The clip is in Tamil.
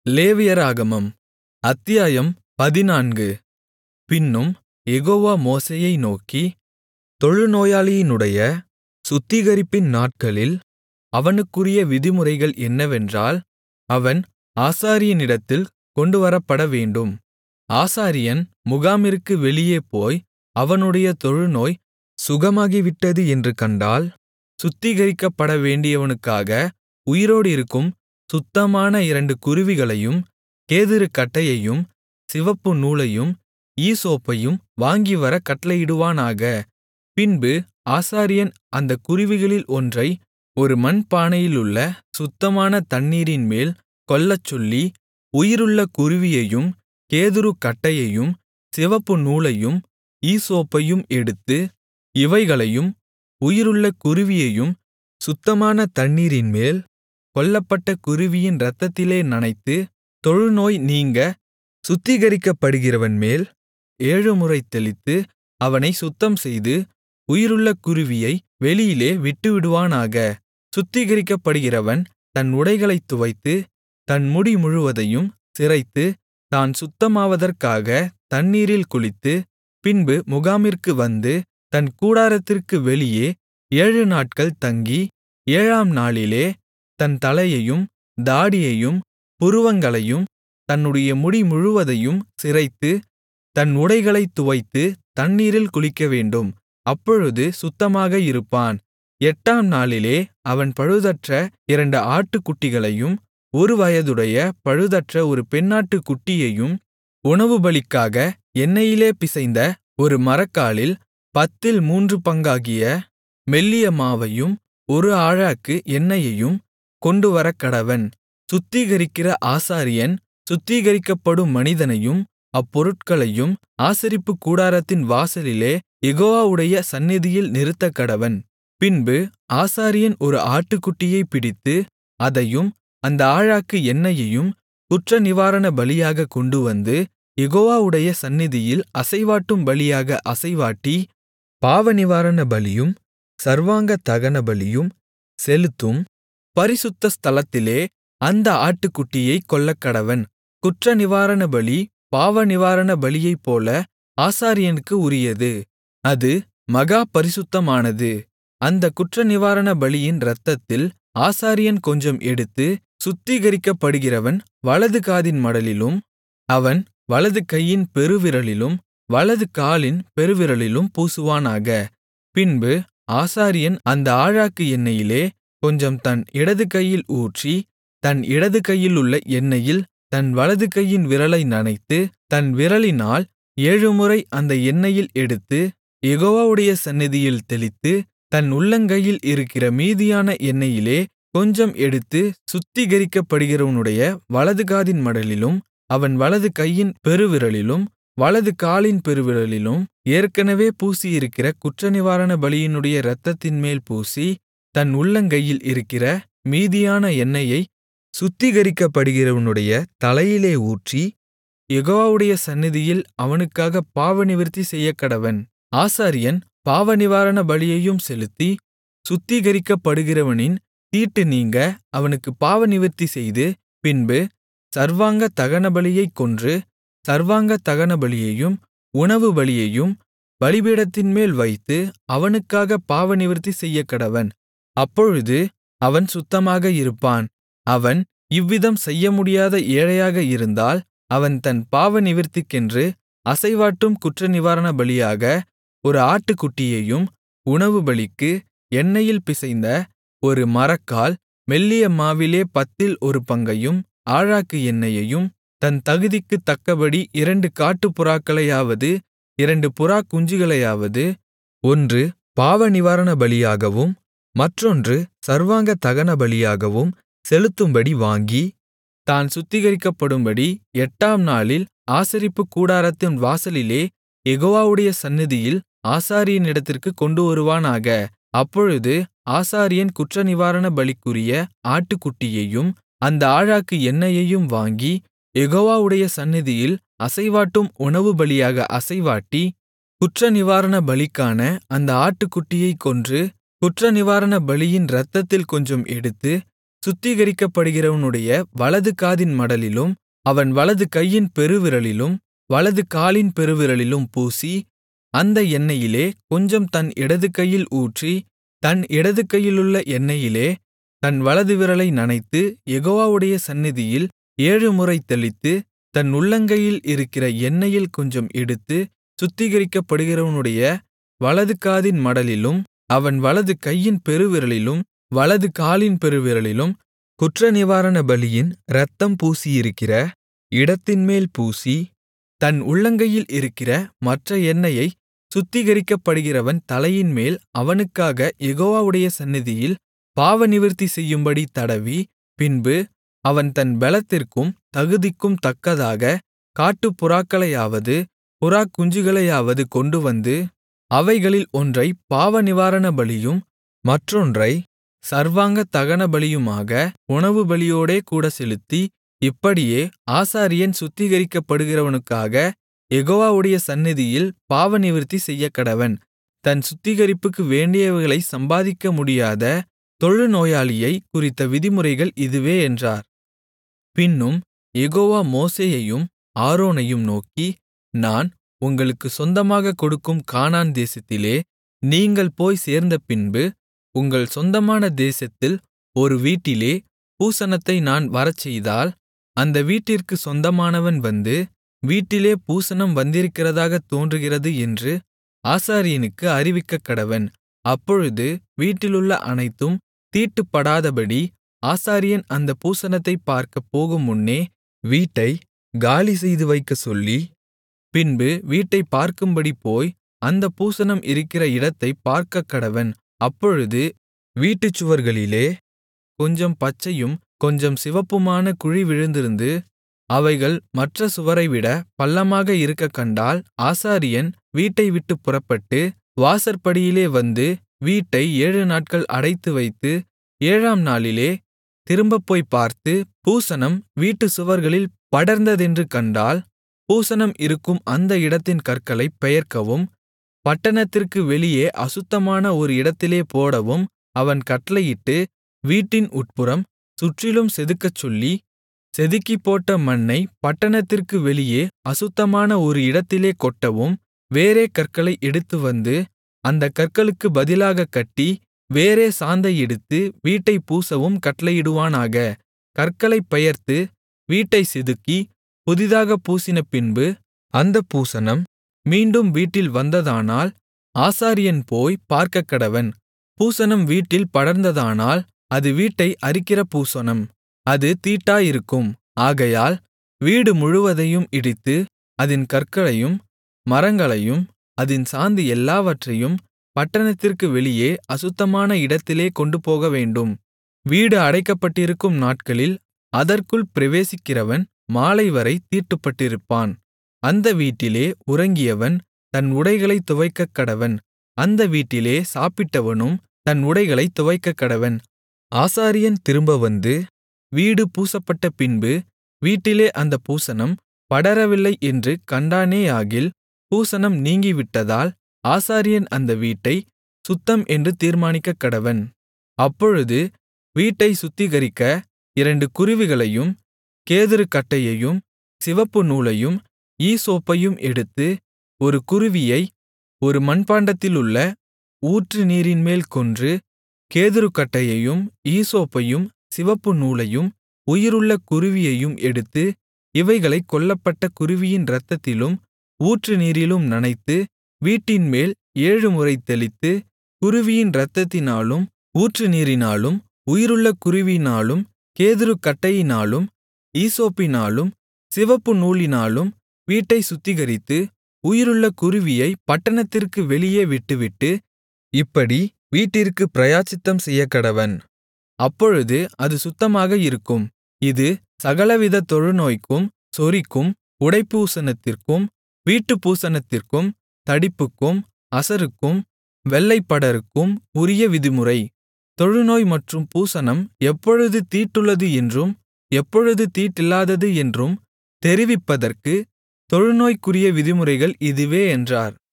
லேவியராகமம் அத்தியாயம் பதினான்கு பின்னும் யெகோவா மோசேயை நோக்கி தொழுநோயாளியினுடைய சுத்திகரிப்பின் நாட்களில் அவனுக்குரிய விதிமுறைகள் என்னவென்றால் அவன் ஆசாரியனிடத்தில் கொண்டுவரப்படவேண்டும் ஆசாரியன் முகாமிற்கு வெளியே போய் அவனுடைய தொழுநோய் சுகமாகிவிட்டது என்று கண்டால் சுத்திகரிக்கப்படவேண்டியவனுக்காக உயிரோடிருக்கும் சுத்தமான இரண்டு குருவிகளையும் கேதுருக்கட்டையையும் சிவப்பு நூலையும் ஈசோப்பையும் வாங்கிவரக் கட்டளையிடுவானாக பின்பு ஆசாரியன் அந்தக் குருவிகளில் ஒன்றை ஒரு மண்பானையிலுள்ள சுத்தமான தண்ணீரின்மேல் கொல்லச்சொல்லி உயிருள்ள குருவியையும் கேதுருக்கட்டையையும் சிவப்பு நூலையும் ஈசோப்பையும் எடுத்து இவைகளையும் உயிருள்ள குருவியையும் சுத்தமான தண்ணீரின்மேல் கொல்லப்பட்ட குருவியின் இரத்தத்திலே நனைத்து தொழுநோய் நீங்கச் சுத்திகரிக்கப்படுகிறவன்மேல் ஏழுமுறை தெளித்து அவனைச் சுத்தம்செய்து உயிருள்ள குருவியை வெளியிலே விட்டுவிடுவானாக சுத்திகரிக்கப்படுகிறவன் தன் உடைகளைத் துவைத்து தன் முடி முழுவதையும் சிரைத்து தான் சுத்தமாவதற்காகத் தண்ணீரில் குளித்து பின்பு முகாமிற்கு வந்து தன் கூடாரத்திற்கு வெளியே ஏழுநாட்கள் தங்கி ஏழாம் நாளிலே தன் தலையையும் தாடியையும் புருவங்களையும் தன்னுடைய முடி முழுவதையும் சிரைத்து தன் உடைகளைத் துவைத்து தண்ணீரில் குளிக்கவேண்டும் அப்பொழுது சுத்தமாக இருப்பான் எட்டாம் நாளிலே அவன் பழுதற்ற இரண்டு ஆட்டுக்குட்டிகளையும் ஒரு வயதுடைய பழுதற்ற ஒரு பெண்ணாட்டுக்குட்டியையும் உணவுபலிக்காக எண்ணெயிலே பிசைந்த ஒரு மரக்காலில் பத்தில் மூன்று பங்காகிய மெல்லிய மாவையும் ஒரு ஆழாக்கு எண்ணெயையும் கொண்டுவரக்கடவன் சுத்திகரிக்கிற ஆசாரியன் சுத்திகரிக்கப்படும் மனிதனையும் அப்பொருட்களையும் ஆசரிப்புக் கூடாரத்தின் வாசலிலே யெகோவாவுடைய சந்நிதியில் நிறுத்தக்கடவன் பின்பு ஆசாரியன் ஒரு ஆட்டுக்குட்டியைப் பிடித்து அதையும் அந்த ஆழாக்கு எண்ணெயையும் குற்றநிவாரண பலியாகக் கொண்டுவந்து யெகோவாவுடைய சந்நிதியில் அசைவாட்டும் பலியாக அசைவாட்டி பாவநிவாரண பலியும் சர்வாங்க தகனபலியும் செலுத்தும் பரிசுத்த ஸ்தலத்திலே அந்த ஆட்டுக்குட்டியைக் கொல்லக்கடவன் குற்றநிவாரணபலி பாவநிவாரண பலியைப்போல ஆசாரியனுக்கு உரியது அது மகா பரிசுத்தமானது அந்த குற்றநிவாரண பலியின் இரத்தத்தில் ஆசாரியன் கொஞ்சம் எடுத்து சுத்திகரிக்கப்படுகிறவன் வலது காதின் மடலிலும் அவன் வலது கையின் பெருவிரலிலும் வலது காலின் பெருவிரலிலும் பூசுவானாக பின்பு ஆசாரியன் அந்த ஆழாக்கு எண்ணெயிலே கொஞ்சம் தன் இடது கையில் ஊற்றி தன் இடது கையிலுள்ள எண்ணெயில் தன் வலது கையின் விரலை நனைத்து தன் விரலினால் ஏழுமுறை அந்த எண்ணெயில் எடுத்து யெகோவாவுடைய சந்நிதியில் தெளித்து தன் உள்ளங்கையில் இருக்கிற மீதியான எண்ணெயிலே கொஞ்சம் எடுத்து சுத்திகரிக்கப்படுகிறவனுடைய வலது காதின் மடலிலும் அவன் வலது கையின் பெருவிரலிலும் வலது காலின் பெருவிரலிலும் ஏற்கனவே பூசியிருக்கிற குற்றநிவாரண பலியினுடைய இரத்தத்தின்மேல் பூசி தன் உள்ளங்கையில் இருக்கிற மீதியான எண்ணெயை சுத்திகரிக்கப்படுகிறவனுடைய தலையிலே ஊற்றி யெகோவாவுடைய சந்நிதியில் அவனுக்காக பாவநிவிர்த்தி செய்யக்கடவன் ஆசாரியன் பாவநிவாரண பலியையும் செலுத்தி சுத்திகரிக்கப்படுகிறவனின் தீட்டு நீங்க அவனுக்கு பாவநிவிர்த்தி செய்து பின்பு சர்வாங்க தகனபலியைக் கொன்று சர்வாங்க தகனபலியையும் உணவு பலியையும் பலிபீடத்தின்மேல் வைத்து அவனுக்காக பாவநிவிர்த்தி செய்யக்கடவன் அப்பொழுது அவன் சுத்தமாக இருப்பான் அவன் இவ்விதம் செய்யமுடியாத ஏழையாக இருந்தால் அவன் தன் பாவநிவிர்த்திக்கென்று அசைவாட்டும் குற்றநிவாரண பலியாக ஒரு ஆட்டுக்குட்டியையும் உணவுபலிக்கு எண்ணெயில் பிசைந்த ஒரு மரக்கால் மெல்லிய மாவிலே பத்தில் ஒரு பங்கையும் ஆழாக்கு எண்ணெயையும் தன் தகுதிக்குத் தக்கபடி இரண்டு காட்டுப்புறாக்களையாவது இரண்டு புறாக்குஞ்சுகளையாவது ஒன்று பாவநிவாரண பலியாகவும் மற்றொன்று சர்வாங்க தகன பலியாகவும் செலுத்தும்படி வாங்கி தான் சுத்திகரிக்கப்படும்படி எட்டாம் நாளில் ஆசரிப்புக் கூடாரத்தின் வாசலிலே யெகோவாவுடைய சந்நிதியில் ஆசாரியனிடத்திற்குக் கொண்டுவருவானாக அப்பொழுது ஆசாரியன் குற்றநிவாரண பலிக்குரிய ஆட்டுக்குட்டியையும் அந்த ஆழாக்கு எண்ணெயையும் வாங்கி யெகோவாவுடைய சந்நிதியில் அசைவாட்டும் உணவு பலியாக அசைவாட்டி குற்றநிவாரண பலிக்கான அந்த ஆட்டுக்குட்டியைக் கொன்று குற்றநிவாரண பலியின் இரத்தத்தில் கொஞ்சம் எடுத்து சுத்திகரிக்கப்படுகிறவனுடைய வலது காதின் மடலிலும் அவன் வலது கையின் பெருவிரலிலும் வலது காலின் பெருவிரலிலும் பூசி அந்த எண்ணெயிலே கொஞ்சம் தன் இடது கையில் ஊற்றி தன் இடது கையிலுள்ள எண்ணெயிலே தன் வலது விரலை நனைத்து யெகோவாவுடைய சந்நிதியில் ஏழுமுறை தெளித்து தன் உள்ளங்கையில் இருக்கிற எண்ணெயில் கொஞ்சம் எடுத்து சுத்திகரிக்கப்படுகிறவனுடைய வலது காதின் மடலிலும் அவன் வலது கையின் பெருவிரலிலும் வலது காலின் பெருவிரலிலும் குற்றநிவாரணபலியின் இரத்தம் பூசியிருக்கிற இடத்தின்மேல் பூசி தன் உள்ளங்கையில் இருக்கிற மற்ற எண்ணெயை சுத்திகரிக்கப்படுகிறவன் தலையின்மேல் அவனுக்காக யெகோவாவுடைய சந்நிதியில் பாவநிவிர்த்தி செய்யும்படி தடவி பின்பு அவன் தன் பெலத்திற்கும் தகுதிக்கும் தக்கதாக காட்டுப்புறாக்களையாவது புறாக்குஞ்சுகளையாவது கொண்டுவந்து அவைகளில் ஒன்றைப் பாவநிவாரணபலியும் மற்றொன்றைச் சர்வாங்க தகனபலியுமாக உணவுபலியோடே கூட செலுத்தி இப்படியே ஆசாரியன் சுத்திகரிக்கப்படுகிறவனுக்காக யெகோவாவுடைய சந்நிதியில் பாவநிவிர்த்தி செய்யக்கடவன் தன் சுத்திகரிப்புக்கு வேண்டியவைகளைச் சம்பாதிக்க முடியாத தொழுநோயாளியைக் குறித்த விதிமுறைகள் இதுவே என்றார் பின்னும் யெகோவா மோசேயையும் ஆரோனையும் நோக்கி நான் உங்களுக்குச் சொந்தமாகக் கொடுக்கும் கானான் தேசத்திலே நீங்கள் போய்ச் சேர்ந்தபின்பு உங்கள் சொந்தமான தேசத்தில் ஒரு வீட்டிலே பூசணத்தை நான் வரச்செய்தால் அந்த வீட்டிற்குச் சொந்தமானவன் வந்து வீட்டிலே பூசணம் வந்திருக்கிறதாகத் தோன்றுகிறது என்று ஆசாரியனுக்கு அறிவிக்கக்கடவன் அப்பொழுது வீட்டிலுள்ள அனைத்தும் தீட்டுப்படாதபடி ஆசாரியன் அந்தப் பூசணத்தைப் பார்க்கப் போகுமுன்னே வீட்டைக் காலிசெய்து வைக்கச்சொல்லி பின்பு வீட்டைப் பார்க்கும்படி போய் அந்தப் பூசணம் இருக்கிற இடத்தைப் பார்க்கக்கடவன் அப்பொழுது வீட்டுச் சுவர்களிலே கொஞ்சம் பச்சையும் கொஞ்சம் சிவப்புமான குழி விழுந்திருந்து அவைகள் மற்ற சுவரைவிட பள்ளமாக இருக்கக்கண்டால் ஆசாரியன் வீட்டைவிட்டுப் புறப்பட்டு வாசற்படியிலே வந்து வீட்டை ஏழுநாட்கள் அடைத்துவைத்து ஏழாம் நாளிலே திரும்பப் போய்ப் பார்த்து பூசணம் வீட்டுச் சுவர்களில் படர்ந்ததென்று கண்டால் பூசணம் இருக்கும் அந்த இடத்தின் கற்களைப் பெயர்க்கவும் பட்டணத்திற்கு வெளியே அசுத்தமான ஒரு இடத்திலே போடவும் அவன் கட்டளையிட்டு வீட்டின் உட்புறம் சுற்றிலும் செதுக்கச்சொல்லி செதுக்கிப்போட்ட மண்ணைப் பட்டணத்திற்கு வெளியே அசுத்தமான ஒரு இடத்திலே கொட்டவும் வேறே கற்களை எடுத்துவந்து அந்தக் கற்களுக்கு பதிலாகக் கட்டி வேறே சாந்தை எடுத்து வீட்டைப் பூசவும் கட்டளையிடுவானாக கற்களைப் பெயர்த்து வீட்டைச் செதுக்கி புதிதாகப் பூசினபின்பு அந்தப் பூசணம் மீண்டும் வீட்டில் வந்ததானால் ஆசாரியன் போய் பார்க்கக்கடவன் பூசணம் வீட்டில் படர்ந்ததானால் அது வீட்டை அரிக்கிற பூசணம் அது தீட்டாயிருக்கும் ஆகையால் வீடு முழுவதையும் இடித்து அதின் கற்களையும் மரங்களையும் அதின் சாந்து எல்லாவற்றையும் பட்டணத்திற்கு வெளியே அசுத்தமான இடத்திலே கொண்டுபோகவேண்டும் வீடு அடைக்கப்பட்டிருக்கும் நாட்களில் அதற்குள் பிரவேசிக்கிறவன் மாலைவரை தீட்டுப்பட்டிருப்பான் அந்த வீட்டிலே உறங்கியவன் தன் உடைகளைத் துவைக்கக்கடவன் அந்த வீட்டிலே சாப்பிட்டவனும் தன் உடைகளைத் துவைக்கக்கடவன் ஆசாரியன் திரும்ப வந்து வீடு பூசப்பட்ட பின்பு வீட்டிலே அந்தப் பூசணம் படரவில்லை என்று கண்டானேயாகில் பூசணம் நீங்கிவிட்டதால் ஆசாரியன் அந்த வீட்டைச் சுத்தம் என்று தீர்மானிக்கக்கடவன் அப்பொழுது வீட்டைச் சுத்திகரிக்க இரண்டு குருவிகளையும் கேதுருக்கட்டையையும் சிவப்பு நூலையும் ஈசோப்பையும் எடுத்து ஒரு குருவியை ஒரு மண்பாண்டத்திலுள்ள ஊற்று நீரின்மேல் கொன்று கேதுருக்கட்டையையும் ஈசோப்பையும் சிவப்பு நூலையும் உயிருள்ள குருவியையும் எடுத்து இவைகளைக் கொல்லப்பட்ட குருவியின் இரத்தத்திலும் ஊற்று நீரிலும் நனைத்து வீட்டின்மேல் ஏழுமுறை தெளித்து குருவியின் இரத்தத்தினாலும் ஊற்று நீரினாலும் உயிருள்ள குருவியினாலும் கேதுருக்கட்டையினாலும் ஈசோப்பினாலும் சிவப்பு நூலினாலும் வீட்டைச் சுத்திகரித்து உயிருள்ள குருவியை பட்டணத்திற்கு வெளியே விட்டுவிட்டு இப்படி வீட்டிற்குப் பிராயச்சித்தம் செய்யக்கடவன் அப்பொழுது அது சுத்தமாக இருக்கும் இது சகலவித தொழுநோய்க்கும் சொறிக்கும் உடைப்பூசணத்திற்கும் வீட்டுப்பூசணத்திற்கும் தடிப்புக்கும் அசறுக்கும் வெள்ளைப்படருக்கும் உரிய விதிமுறை தொழுநோய் மற்றும் பூசணம் எப்பொழுது தீட்டுள்ளது என்றும் எப்பொழுது தீட்டில்லாதது என்றும் தெரிவிப்பதற்கு தொழுநோய்க்குரிய விதிமுறைகள் இதுவே என்றார்